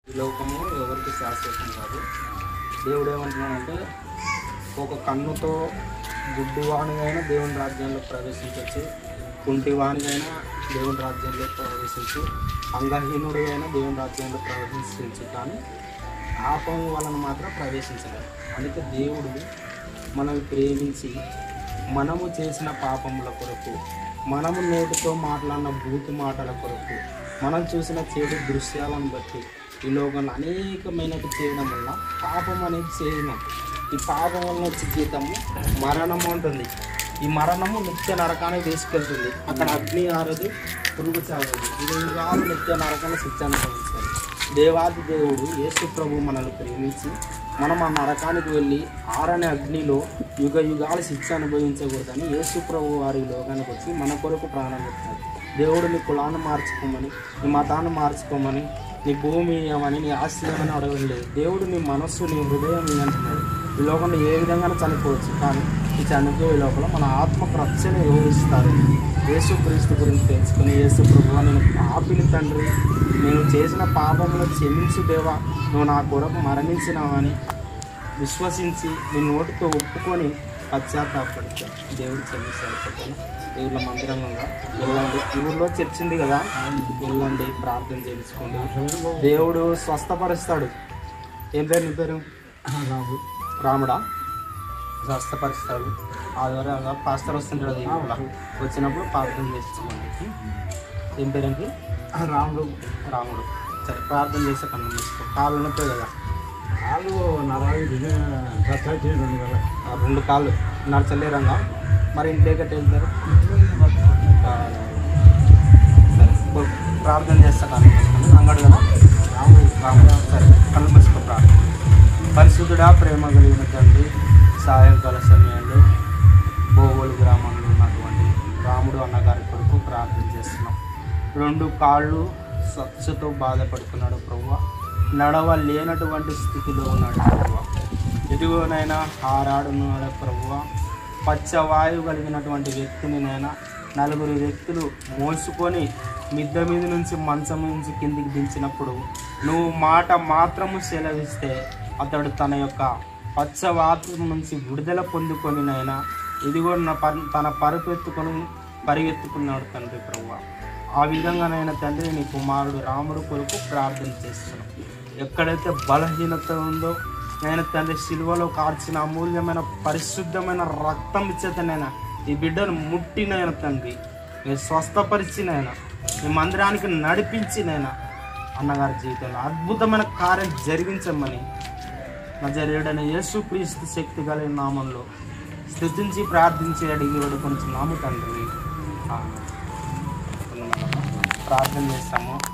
ఈ లోకము ఎవరికి శాశ్వతం కాదు దేవుడు ఏమంటున్నాడంటే ఒక కన్నుతో గుడ్డివానిగైనా దేవుని రాజ్యంలో ప్రవేశించవచ్చు కుంటివానిగైనా దేవుని రాజ్యంలో ప్రవేశించు అంగహీనుడు అయినా దేవుని రాజ్యంలో ప్రవేశించు కానీ పాపం వలన మాత్రం ప్రవేశించలేదు అందుకే దేవుడు మనల్ని ప్రేమించి మనము చేసిన పాపముల కొరకు మనము నోటితో మాట్లాడిన బూతు మాటల కొరకు మనం చూసిన చెడు దృశ్యాలను బట్టి ఈ లోకంలో అనేకమైనవి చేయడం వల్ల పాపం అనేది చేయడం ఈ పాపం వల్ల వచ్చే జీతము మరణము ఉంటుంది ఈ మరణము నిత్య నరకానికి తీసుకెళ్తుంది అక్కడ అగ్ని ఆరదు పురుగు చావదు ఇది కాదు నిత్య నరకాన్ని శిక్ష అనుభవించాలి దేవాది దేవుడు యేసు ప్రభు మనల్ని ప్రేమించి మనం ఆ నరకానికి వెళ్ళి ఆరని అగ్నిలో యుగ యుగాల శిక్ష అనుభవించకూడదని యేసు ప్రభు వారి ఈ లోకానికి వచ్చి మన కొరకు ప్రాణం పెట్టాడు దేవుడు నీ కులాన్ని మార్చుకోమని నీ మతాన్ని మార్చుకోమని నీ భూమి ఇవ్వమని నీ ఆస్తి ఇవ్వమని అడగడం లేదు దేవుడు నీ మనస్సు నీ హృదయం ఇవ్వ అంటున్నాడు ఈ లోకంలో ఏ విధంగా చనిపోవచ్చు కానీ ఈ చనిపోయే లోపల మన ఆత్మకు రక్షణ యోగిస్తారు యేసు క్రీస్తు గురించి తెలుసుకుని యేసు ప్రభు నేను పాపిని తండ్రి నేను చేసిన పాపములు క్షమించు దేవా నువ్వు నా కొరకు మరణించినావని విశ్వసించి నీ నోటితో ఒప్పుకొని పశ్చాత్తాపడితే దేవుడు క్షమిస్తాడు చెప్పాను దేవుళ్ళ మందిరంగా వెళ్ళండి ఈ ఊర్లో చర్చ్ ఉంది కదా వెళ్ళండి ప్రార్థన చేయించుకోండి దేవుడు స్వస్థపరుస్తాడు ఏం పేరు నీ పేరు రాము రాముడా స్వస్థపరుస్తాడు ఆధారంగా పాస్టర్ వస్తుంటాడు కదా ఈ ఊర్లో. వచ్చినప్పుడు ప్రార్థన చేయించుకోండి ఏం పేరేంటి రాముడు రాముడు సరే ప్రార్థన చేస్తే కన్ను మూసుకో కాళ్ళు నొప్పి కదా వాళ్ళు నరాలు సత్తా రెండు కదా ఆ రెండు కాళ్ళు నడచలేరంగా మరి ఇంట్లో కట్టి వెళ్తారు ఆ, సరే ఇప్పుడు ప్రార్థన చేస్తా కన్ను మూసుకోండి అంగడు కదా రాముడు రాముడు సరే కన్ను మూసుకో ప్రార్థన పరిశుద్ధుడా ప్రేమ కలిగిన తండ్రి సాయంకాల సమయంలో బోగోలు గ్రామంలో ఉన్నటువంటి రాముడు అన్నగారి కొరకు ప్రార్థన చేస్తున్నాం రెండు కాళ్ళు స్వచ్ఛతో బాధపడుతున్నాడు ప్రభు నడవ లేనటువంటి స్థితిలో ఉన్నాడు ప్రభు ఇదిగోనైనా ఆరాడున్నాడు ప్రభు పచ్చవాయువు కలిగినటువంటి వ్యక్తిని నైనా నలుగురు వ్యక్తులు మోసుకొని మిద్ద మీద నుంచి మంచం నుంచి కిందికి దించినప్పుడు నువ్వు మాట మాత్రము సెలవిస్తే అతడు తన యొక్క పచ్చవాతం నుంచి విడుదల పొందుకొని నైనా ఇదిగో నా పర్- తన పరుపెత్తుకొని పరిగెత్తుకున్నాడు తండ్రి ప్రభు ఆ విధంగానైనా తండ్రి నీ కుమారుడు రాముడు కొరకు ప్రార్థన చేస్తున్నాం ఎక్కడైతే బలహీనత ఉందో నేను తండ్రి శిలువలో కార్చిన అమూల్యమైన పరిశుద్ధమైన రక్తం ఇచ్చేతనైనా ఈ బిడ్డను ముట్టినైనా తండ్రి నేను స్వస్థపరిచినైనా ఈ మందిరానికి నడిపించినైనా అన్నగారి జీవితంలో అద్భుతమైన కార్యం జరిగించమని నజరేడైన యేసు క్రీస్తు శక్తి కలిగిన నామంలో స్థుతించి ప్రార్థించి అడిగి వేడుకొని నాము తండ్రి ఆమేన్. ప్రార్థన చేస్తాము